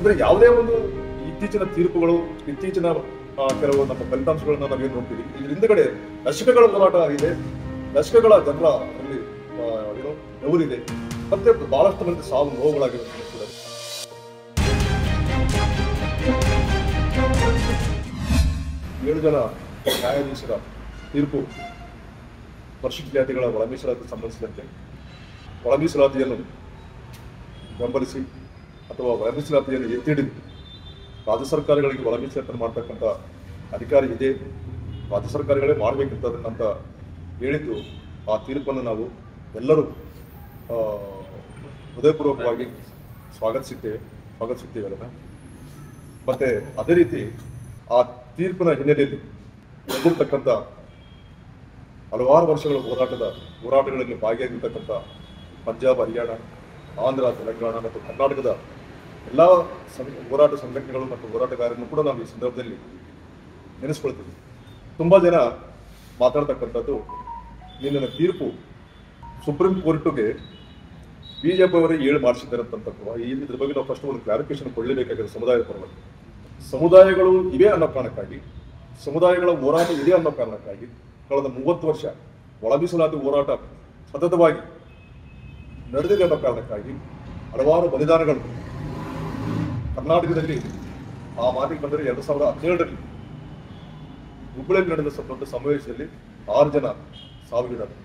ಅಂದ್ರೆ ಯಾವುದೇ ಒಂದು ಇತ್ತೀಚಿನ ತೀರ್ಪುಗಳು ಇತ್ತೀಚಿನ ಆ, ಕೆಲವು ನಮ್ಮ ಫಲಿತಾಂಶಗಳನ್ನ ನಾವೇನು ನೋಡ್ತೀವಿ ಇದ್ರ ಹಿಂದ್ಗಡೆ ದಶಕಗಳ ಹೋರಾಟ ಇದೆ ದಶಕಗಳ ಜನರ ಅಲ್ಲಿ ಆ, ಏನು ನೋವಿದೆ ಮತ್ತೆ ಬಹಳಷ್ಟು ಮಂದಿ ಸಾವು ನೋವುಗಳಾಗಿರೋದನ್ನು ಕೂಡ ಏಳು ಜನ ನ್ಯಾಯಾಧೀಶರ ತೀರ್ಪು ಪರಿಶಿಷ್ಟ ಜಾತಿಗಳ ಒಳ ಮೀಸಲಾತಿ ಸಂಬಂಧಿಸಿದಂತೆ ಒಳ ಮೀಸಲಾತಿಯನ್ನು ಬೆಂಬಲಿಸಿ ಅಥವಾ ಒಳ ಮೀಸಲಾತಿಯನ್ನು ಎತ್ತಿ ಹಿಡಿದು ರಾಜ್ಯ ಸರ್ಕಾರಗಳಿಗೆ ಒಳ ಮೀಸಲಾತಿಯನ್ನು ಮಾಡ್ತಕ್ಕಂಥ ಅಧಿಕಾರ ಇದೆ ರಾಜ್ಯ ಸರ್ಕಾರಗಳೇ ಮಾಡಬೇಕಿಂತ ಅಂತ ಹೇಳಿದ್ದು ಆ ತೀರ್ಪನ್ನು ನಾವು ಎಲ್ಲರೂ ಆ, ಹೃದಯಪೂರ್ವಕವಾಗಿ ಸ್ವಾಗತಿಸುತ್ತೇವೆ ಸ್ವಾಗತಿಸುತ್ತೇವೆ ಅದನ್ನು ಮತ್ತೆ ಅದೇ ರೀತಿ ಆ ತೀರ್ಪಿನ ಹಿನ್ನೆಲೆಯಲ್ಲಿ ಬಂದಿರತಕ್ಕಂಥ ಹಲವಾರು ವರ್ಷಗಳ ಹೋರಾಟದ ಹೋರಾಟಗಳಲ್ಲಿ ಭಾಗಿಯಾಗಿರ್ತಕ್ಕಂಥ ಪಂಜಾಬ್ ಹರಿಯಾಣ ಆಂಧ್ರ ತೆಲಂಗಾಣ ಮತ್ತು ಕರ್ನಾಟಕದ ಎಲ್ಲ ಸಂ- ಹೋರಾಟ ಸಂಘಟನೆಗಳು ಮತ್ತು ಹೋರಾಟಗಾರರನ್ನು ಕೂಡ ನಾವು ಈ ಸಂದರ್ಭದಲ್ಲಿ ನೆನೆಸ್ಕೊಳ್ತೀವಿ ತುಂಬಾ ಜನ ಮಾತಾಡ್ತಕ್ಕಂಥದ್ದು ನಿನ್ನ ತೀರ್ಪು ಸುಪ್ರೀಂ ಕೋರ್ಟ್ಗೆ ಬಿಜೆಪಿ ಅವರೇ ಏಳು ಮಾಡಿಸಿದ್ದಾರೆ ಅಂತಕ್ಕಂಥ ಈ ಇದ್ರ ಬಗ್ಗೆ ನಾವು ಫಸ್ಟ್ ಒಂದು ಕ್ಲಾರಿಫಿಕೇಶನ್ ಕೊಡಲೇಬೇಕಾಗಿದೆ ಸಮುದಾಯದ ಪರವಾಗಿ ಸಮುದಾಯಗಳು ಇವೆ ಅನ್ನೋ ಕಾರಣಕ್ಕಾಗಿ ಸಮುದಾಯಗಳ ಹೋರಾಟ ಇದೆ ಅನ್ನೋ ಕಾರಣಕ್ಕಾಗಿ ಕಳೆದ ಮೂವತ್ತು ವರ್ಷ ಒಳ ಮೀಸಲಾತಿ ಹೋರಾಟ ಸತತವಾಗಿ ನಡೆದಿದೆ ಅನ್ನೋ ಕಾರಣಕ್ಕಾಗಿ ಹಲವಾರು ಬಲಿದಾನಗಳು ಕರ್ನಾಟಕದಲ್ಲಿ ಆ ಮಾತಿಗೆ ಬಂದರೆ ಎರಡು ಸಾವಿರದ ಹದಿನೇಳರಲ್ಲಿ ಹುಬ್ಬಳ್ಳಿಯಲ್ಲಿ ನಡೆದ ಸ- ದೊಡ್ಡ ಸಮಾವೇಶದಲ್ಲಿ ಆರು ಜನ ಸಾವಿಗೀಡಾದರು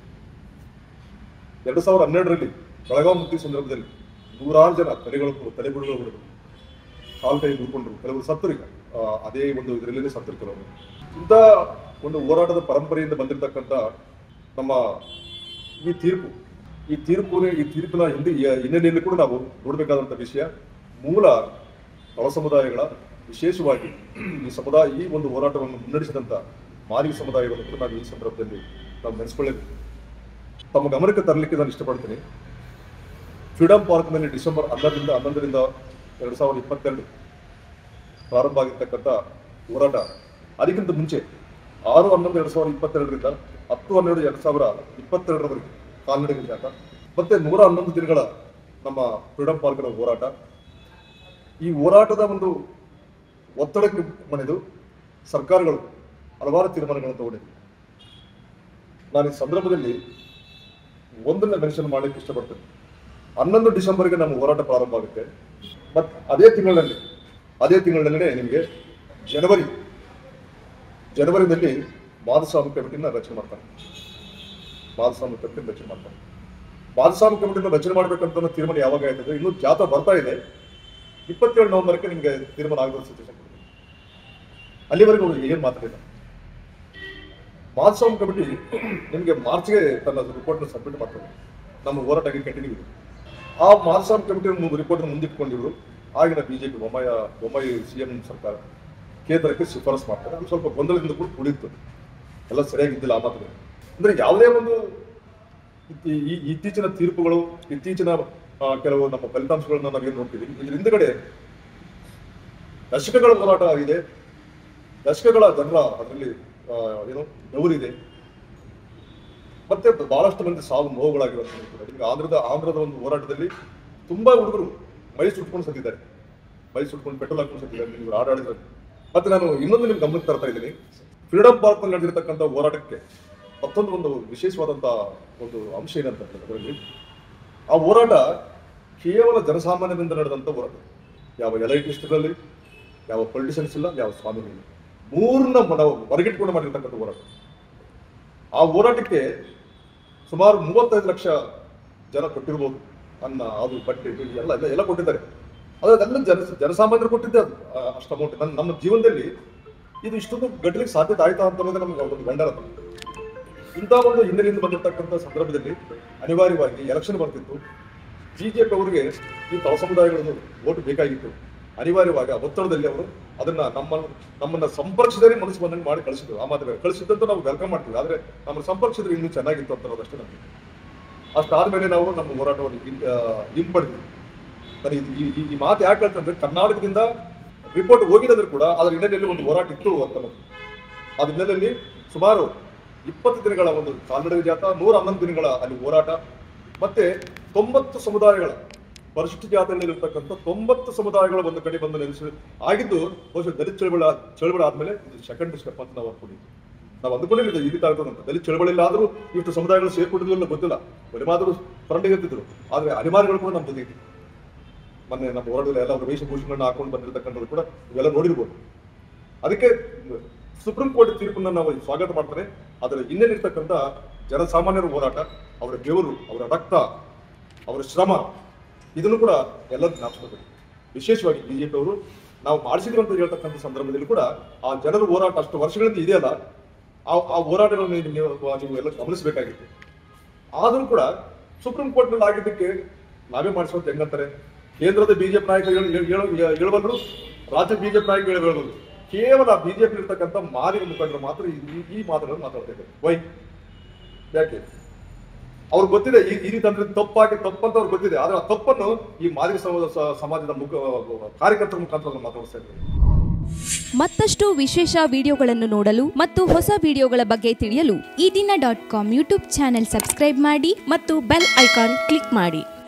ಎರಡು ಸಾವಿರದ ಹನ್ನೆರಡರಲ್ಲಿ ಬೆಳಗಾವಿ ಮುಕ್ತಿ ಸಂದರ್ಭದಲ್ಲಿ ನೂರಾರು ಜನ ತಲೆಗಳು ತಲೆಬುರುಗಳು ಹೊಡೆದರು ಕಾಲು ಕೈ ಮುರ್ಕೊಂಡ್ರು ಕೆಲವರು ಸತ್ತರು ಈಗ ಆ, ಅದೇ ಒಂದು ಇದರಲ್ಲಿ ಸತ್ತರು ಕೆಲವರು ಇಂಥ ಒಂದು ಹೋರಾಟದ ಪರಂಪರೆಯಿಂದ ಬಂದಿರತಕ್ಕಂಥ ನಮ್ಮ ಈ ತೀರ್ಪು ಈ ತೀರ್ಪು ಈ ತೀರ್ಪಿನ ಹಿಂದೆ ಈ ಹಿನ್ನೆಲೆಯಲ್ಲಿ ಕೂಡ ನಾವು ನೋಡಬೇಕಾದಂಥ ವಿಷಯ ಮೂಲ ಒಳ ಸಮುದಾಯಗಳ ವಿಶೇಷವಾಗಿ ಈ ಸಮುದಾಯ ಈ ಒಂದು ಹೋರಾಟವನ್ನು ಮುನ್ನಡೆಸಿದಂಥ ಮಾಲಿಕ ಸಮುದಾಯವನ್ನು ಕೂಡ ನಾವು ಈ ಸಂದರ್ಭದಲ್ಲಿ ನಾವು ನೆನೆಸ್ಕೊಳ್ಳೇಬೇಕು ತಮ್ಮ ಗಮನಕ್ಕೆ ತರಲಿಕ್ಕೆ ನಾನು ಇಷ್ಟಪಡ್ತೀನಿ ಫ್ರೀಡಂ ಪಾರ್ಕ್ನಲ್ಲಿ ಡಿಸೆಂಬರ್ ಹನ್ನೊಂದರಿಂದ ಹನ್ನೊಂದರಿಂದ ಎರಡು ಸಾವಿರದ ಇಪ್ಪತ್ತೆರಡು ಪ್ರಾರಂಭ ಆಗಿರ್ತಕ್ಕಂಥ ಹೋರಾಟ ಅದಕ್ಕಿಂತ ಮುಂಚೆ ಆರು ಹನ್ನೊಂದು ಎರಡು ಸಾವಿರದ ಇಪ್ಪತ್ತೆರಡರಿಂದ ಹತ್ತು ಹನ್ನೆರಡು ಎರಡು ಸಾವಿರ ಇಪ್ಪತ್ತೆರಡರವರೆಗೆ ಕಾಲ್ನಡಿಗೆ ಜಾತ ಮತ್ತೆ ನೂರ ಹನ್ನೊಂದು ದಿನಗಳ ನಮ್ಮ ಫ್ರೀಡಂ ಪಾರ್ಕ್ನ ಹೋರಾಟ ಈ ಹೋರಾಟದ ಒಂದು ಒತ್ತಡಕ್ಕೆ ಮಣಿದು ಸರ್ಕಾರಗಳು ಹಲವಾರು ತೀರ್ಮಾನಗಳನ್ನು ತಗೊಂಡಿವೆ ನಾನು ಈ ಸಂದರ್ಭದಲ್ಲಿ ಒಂದನ್ನ ಮೆನ್ಷನ್ ಮಾಡಲಿಕ್ಕೆ ಇಷ್ಟಪಡ್ತೇನೆ ಹನ್ನೊಂದು ಡಿಸೆಂಬರ್ಗೆ ನಮ್ಮ ಹೋರಾಟ ಪ್ರಾರಂಭ ಆಗುತ್ತೆ ಮತ್ತು ಅದೇ ತಿಂಗಳಲ್ಲಿ ಅದೇ ತಿಂಗಳಿನಲ್ಲೇ ನಿಮಗೆ ಜನವರಿ ಜನವರಿನಲ್ಲಿ ಮಾಧುಸ್ವಾಮಿ ಕಮಿಟಿನ ರಚನೆ ಮಾಡ್ತಾರೆ ಮಾಧುಸ್ವಾಮಿ ಕಮಿಟಿನ ರಚನೆ ಮಾಡ್ತಾರೆ ಮಾಧುಸ್ವಾಮಿ ಕಮಿಟಿನ ರಚನೆ ಮಾಡ್ಬೇಕಂತ ಅನ್ನೋ ತೀರ್ಮಾನ ಯಾವಾಗ ಆಯ್ತದೆ ಇನ್ನೂ ಜಾತ ಬರ್ತಾ ಇದೆ ಇಪ್ಪತ್ತೇಳು ನವೆಂಬರ್ಗೆ ನಿಮಗೆ ತೀರ್ಮಾನ ಆಗೋ ಸಿಚುವೇಶನ್ ಅಲ್ಲಿವರೆಗೂ ಏನು ಮಾತಾಡಿಲ್ಲ ಮಾಧುಸ್ವಾಮಿ ಕಮಿಟಿ ನಿಮಗೆ ಮಾರ್ಚ್ಗೆ ತನ್ನ ರಿಪೋರ್ಟ್ನ ಸಬ್ಮಿಟ್ ಮಾಡ್ತದೆ ನಮ್ಮ ಹೋರಾಟಕ್ಕೆ ಕಂಟಿನ್ಯೂ ಇದೆ ಆ ಮಾಧುಸ್ವಾಮಿ ಕಮಿಟಿ ರಿಪೋರ್ಟ್ ಮುಂದಿಟ್ಕೊಂಡಿದ್ರು ಆಗಿನ ಬಿಜೆಪಿ ಬೊಮ್ಮಾಯ ಬೊಮ್ಮಾಯಿ ಸಿಎಂ ಸರ್ಕಾರ ಕೇಂದ್ರಕ್ಕೆ ಶಿಫಾರಸು ಮಾಡ್ತಾರೆ ಅದು ಸ್ವಲ್ಪ ಗೊಂದಲದಿಂದ ಕೂಡ ಕುಳಿತು ಎಲ್ಲ ಸರಿಯಾಗಿದ್ದಿಲ್ಲ ಆ ಮಾತುಗಳು ಅಂದ್ರೆ ಯಾವುದೇ ಒಂದು ಇತ್ತಿ- ಈ ಇತ್ತೀಚಿನ ತೀರ್ಪುಗಳು ಇತ್ತೀಚಿನ ಆ, ಕೆಲವು ನಮ್ಮ ಫಲಿತಾಂಶಗಳನ್ನ ನಾವೇನು ನೋಡ್ತೀವಿ ಇದ್ರ ಹಿಂದ್ಗಡೆ ದಶಕಗಳ ಹೋರಾಟ ಇದೆ ದಶಕಗಳ ಜನರ ಅದರಲ್ಲಿ ಆ, ಏನು ನೋವಿದೆ ಮತ್ತೆ ಬಹಳಷ್ಟು ಮಂದಿ ಸಾವು ನೋವುಗಳಾಗಿರೋದು ಕೂಡ ಈಗ ಆಂಧ್ರದ ಆಂಧ್ರದ ಒಂದು ಹೋರಾಟದಲ್ಲಿ ತುಂಬಾ ಹುಡುಗರು ಮೈ ಸುಟ್ಕೊಂಡು ಸತ್ತಿದ್ದಾರೆ ಮೈ ಸುಟ್ಕೊಂಡು ಪೆಟ್ರೋಲ್ ಹಾಕೊಂಡು ಸತ್ತಿದ್ದಾರೆ ನೀವು ಆಡಾಡಿದ್ರೆ ಮತ್ತೆ ನಾನು ಇನ್ನೊಂದು ನಿಮ್ಗೆ ಗಮನಕ್ಕೆ ತರ್ತಾ ಇದ್ದೀನಿ ಫ್ರೀಡಂ ಪಾರ್ಕ್ ನಲ್ಲಿ ನಡೆದಿರ್ತಕ್ಕಂಥ ಹೋರಾಟಕ್ಕೆ ಮತ್ತೊಂದು ಒಂದು ವಿಶೇಷವಾದಂತ ಒಂದು ಅಂಶ ಏನಂತ ಅದರಲ್ಲಿ ಆ ಹೋರಾಟ ಕೇವಲ ಜನಸಾಮಾನ್ಯದಿಂದ ನಡೆದಂತ ಹೋರಾಟ ಯಾವ ಎಲೈಟಿಸ್ಟ್ಗಳಲ್ಲಿ ಯಾವ ಪೊಲಿಟಿಷಿಯನ್ಸ್ ಇಲ್ಲ ಯಾವ ಸ್ವಾಮಿಗಳು ಇಲ್ಲ ಮೂರನ್ನ ನಾವು ಹೊರಗಿಟ್ಕೊಂಡು ಮಾಡಿರ್ತಕ್ಕಂಥ ಹೋರಾಟ ಆ ಹೋರಾಟಕ್ಕೆ ಸುಮಾರು ಮೂವತ್ತೈದು ಲಕ್ಷ ಜನ ಕೊಟ್ಟಿರ್ಬೋದು ಅನ್ನ ಅದು ಬಟ್ಟೆ ಬೀಡಿ ಎಲ್ಲ ಎಲ್ಲ ಎಲ್ಲ ಕೊಟ್ಟಿದ್ದಾರೆ ಆದರೆ ಅದೆಲ್ಲ ಜನ ಜನಸಾಮಾನ್ಯರು ಕೊಟ್ಟಿದ್ದೆ ಅದು ಆ, ಅಷ್ಟು ಅಮೌಂಟ್ ನನ್ನ ನಮ್ಮ ಜೀವನದಲ್ಲಿ ಇದು ಇಷ್ಟೊಂದು ಗಟ್ಟಲಿಕ್ಕೆ ಸಾಧ್ಯತೆ ಆಯ್ತಾ ಅಂತ ಅನ್ನೋದೇ ನಮ್ಗೆ ಒಂದು ಗಂಡರ ಇಂಥ ಒಂದು ಹಿನ್ನೆಲೆಯಿಂದ ಬಂದಿರತಕ್ಕಂಥ ಸಂದರ್ಭದಲ್ಲಿ ಅನಿವಾರ್ಯವಾಗಿ ಎಲೆಕ್ಷನ್ ಬರ್ತಿತ್ತು ಬಿಜೆಪಿ ಅವರಿಗೆ ಈ ತಳ ಸಮುದಾಯಗಳನ್ನು ಓಟ್ ಬೇಕಾಗಿತ್ತು ಅನಿವಾರ್ಯವಾಗಿ ಆ ಒತ್ತಡದಲ್ಲಿ ಅವರು ಅದನ್ನ ನಮ್ಮ ನಮ್ಮನ್ನ ಸಂಪರ್ಕಿಸಿದರೆ ಮನಸ್ಸು ಬಂದಂಗೆ ಮಾಡಿ ಕಳಿಸಿದ್ರು ಆ ಮಾತು ಬೇರೆ ಕಳಿಸಿದ್ದಂತ ನಾವು ವೆಲ್ಕಮ್ ಮಾಡ್ತೀವಿ ಆದ್ರೆ ನಮ್ಮ ಸಂಪರ್ಕಿಸಿದ್ರೆ ಇನ್ನೂ ಚೆನ್ನಾಗಿತ್ತು ಅಂತ ಅನ್ನೋದಷ್ಟೇ ನಮಗೆ ಅಷ್ಟಾದ್ಮೇಲೆ ನಾವು ನಮ್ಮ ಹೋರಾಟವನ್ನು ಹಿಂ- ಆ, ಹಿಂಪಡೆದ್ವಿ ಸರಿ ಇದು- ಈ ಈ- ಈ ಮಾತು ಯಾಕೆ ಹೇಳ್ತಂದ್ರೆ ಕರ್ನಾಟಕದಿಂದ ರಿಪೋರ್ಟ್ ಹೋಗಿರೋದ್ರು ಕೂಡ ಅದರ ಹಿನ್ನೆಲೆಯಲ್ಲಿ ಒಂದು ಹೋರಾಟ ಇತ್ತು ಅಂತ ಅನ್ನೋದು. ಅದ್ರ ಹಿನ್ನೆಲೆಯಲ್ಲಿ ಸುಮಾರು ಇಪ್ಪತ್ತು ದಿನಗಳ ಒಂದು ಕಾಲ್ನಡಿಗೆ ಜಾತ ನೂರ ಹನ್ನೊಂದು ದಿನಗಳ ಅಲ್ಲಿ ಹೋರಾಟ ಮತ್ತೆ ತೊಂಬತ್ತು ಸಮುದಾಯಗಳ ಪರಿಶಿಷ್ಟ ಜಾತಿಯಲ್ಲಿರ್ತಕ್ಕಂಥ ತೊಂಬತ್ತು ಸಮುದಾಯಗಳ ಒಂದು ಕಡೆ ಬಂದು ನೆಲೆಸಿ ಆಗಿದ್ದು ಬಹುಶಃ ದಲಿತ ಚಳವಳಿ ಆದ್- ಚಳವಳಿ ಆದ್ಮೇಲೆ ಇದು ಸೆಕೆಂಡ್ ಸ್ಟೆಪ್ ಅಂತ ನಾವು ಅನ್ಕೊಂಡಿದ್ವಿ ನಾವು ಅಂದ್ಕೊಂಡಿಲ್ಲ ಈ ರೀತಿ ಆಗ್ತದೆ ಅಂತ ದಲಿತ ಚಳವಳಿಯಲ್ಲಿ ಆದ್ರೂ ಇಷ್ಟು ಸಮುದಾಯಗಳು ಸೇರ್ಕೊಂಡಿದ್ವಲ್ಲ ಗೊತ್ತಿಲ್ಲ ಬರಿಮಾದರೂ ಫ್ರಂಟಿಗೆ ಇರ್ತಿದ್ರು ಆದ್ರೆ ಅನಿವಾರ್ಯಗಳು ಕೂಡ ನಮ್ಮ ಜೊತೆಗೆ ಮೊನ್ನೆ ನಮ್ಮ ಹೋರಾಟದಲ್ಲಿ ಎಲ್ಲ ವೇಷಭೂಷಣಗಳನ್ನ ಹಾಕೊಂಡು ಬಂದಿರತಕ್ಕಂಥದ್ದು ಕೂಡ ಇವೆಲ್ಲ ನೋಡಿರ್ಬೋದು ಅದಕ್ಕೆ ಸುಪ್ರೀಂ ಕೋರ್ಟ್ ತೀರ್ಪನ್ನು ನಾವು ಸ್ವಾಗತ ಮಾಡ್ತಾರೆ ಅದರ ಹಿನ್ನೆಲೆರ್ತಕ್ಕಂಥ ಜನಸಾಮಾನ್ಯರ ಹೋರಾಟ ಅವರ ಬೆವರು ಅವರ ರಕ್ತ ಅವರ ಶ್ರಮ ಇದನ್ನು ಕೂಡ ಎಲ್ಲರೂ ಜ್ಞಾಪಿಸ್ಕೋಬೇಕು ವಿಶೇಷವಾಗಿ ಬಿಜೆಪಿ ಅವರು ನಾವು ಮಾಡಿಸಿದ್ವಿ ಅಂತ ಹೇಳ್ತಕ್ಕಂಥ ಸಂದರ್ಭದಲ್ಲಿ ಕೂಡ ಆ ಜನರ ಹೋರಾಟ ಅಷ್ಟು ವರ್ಷಗಳಿಂದ ಇದೆಯಲ್ಲ ಆ ಆ ಹೋರಾಟಗಳನ್ನು ನೀವು ನೀವು ನೀವು ಎಲ್ಲ ಗಮನಿಸಬೇಕಾಗಿತ್ತು ಆದರೂ ಕೂಡ ಸುಪ್ರೀಂ ಕೋರ್ಟ್ನಲ್ಲಿ ಆಗಿದ್ದಕ್ಕೆ ನಾವೇ ಮಾಡಿಸುವಂತ ಹೆಂಗಂತಾರೆ ಕೇಂದ್ರದ ಬಿಜೆಪಿ ನಾಯಕರು ಹೇಳ- ಹೇಳ- ಹೇಳ- ಹೇಳಬಲ್ಲರು ರಾಜ್ಯ ಬಿಜೆಪಿ ನಾಯಕರು ಹೇಳಬಲ್ಲರು ಕೇವಲ ಬಿಜೆಪಿ ಇರ್ತಕ್ಕಂಥ ಮಾದಿಗ ಮುಖಂಡರು ಮಾತ್ರ ಈ- ಈ- ಈ ಮಾತುಗಳನ್ನು ಮಾತಾಡ್ತಾ ಇದ್ದಾರೆ ವೈ ಯಾಕೆ ಅವ್ರಿಗೆ ಗೊತ್ತಿದೆ ಈ ಈ ರೀತಿ ಅಂದ್ರೆ ತಪ್ಪಾಗಿ ತಪ್ಪಂತ ಅವ್ರಿಗೆ ಗೊತ್ತಿದೆ ಆದ್ರೆ ಆ ತಪ್ಪನ್ನು ಈ ಮಾದಿಗ ಸಮಾಜ- ಸ- ಸಮಾಜದ ಮುಖ ಕಾರ್ಯಕರ್ತರ ಮುಖಾಂತರ ಅವ್ರು ಮಾತಾಡ್ತಾ ಇದ್ದಾರೆ ಮತ್ತಷ್ಟು ವಿಶೇಷ ವಿಡಿಯೋಗಳನ್ನು ನೋಡಲು ಮತ್ತು ಹೊಸ ವಿಡಿಯೋಗಳ ಬಗ್ಗೆ ತಿಳಿಯಲು ಈ ದಿನ dot com YouTube channel subscribe ಮಾಡಿ ಮತ್ತು ಬೆಲ್ ಐಕಾನ್ ಕ್ಲಿಕ್ ಮಾಡಿ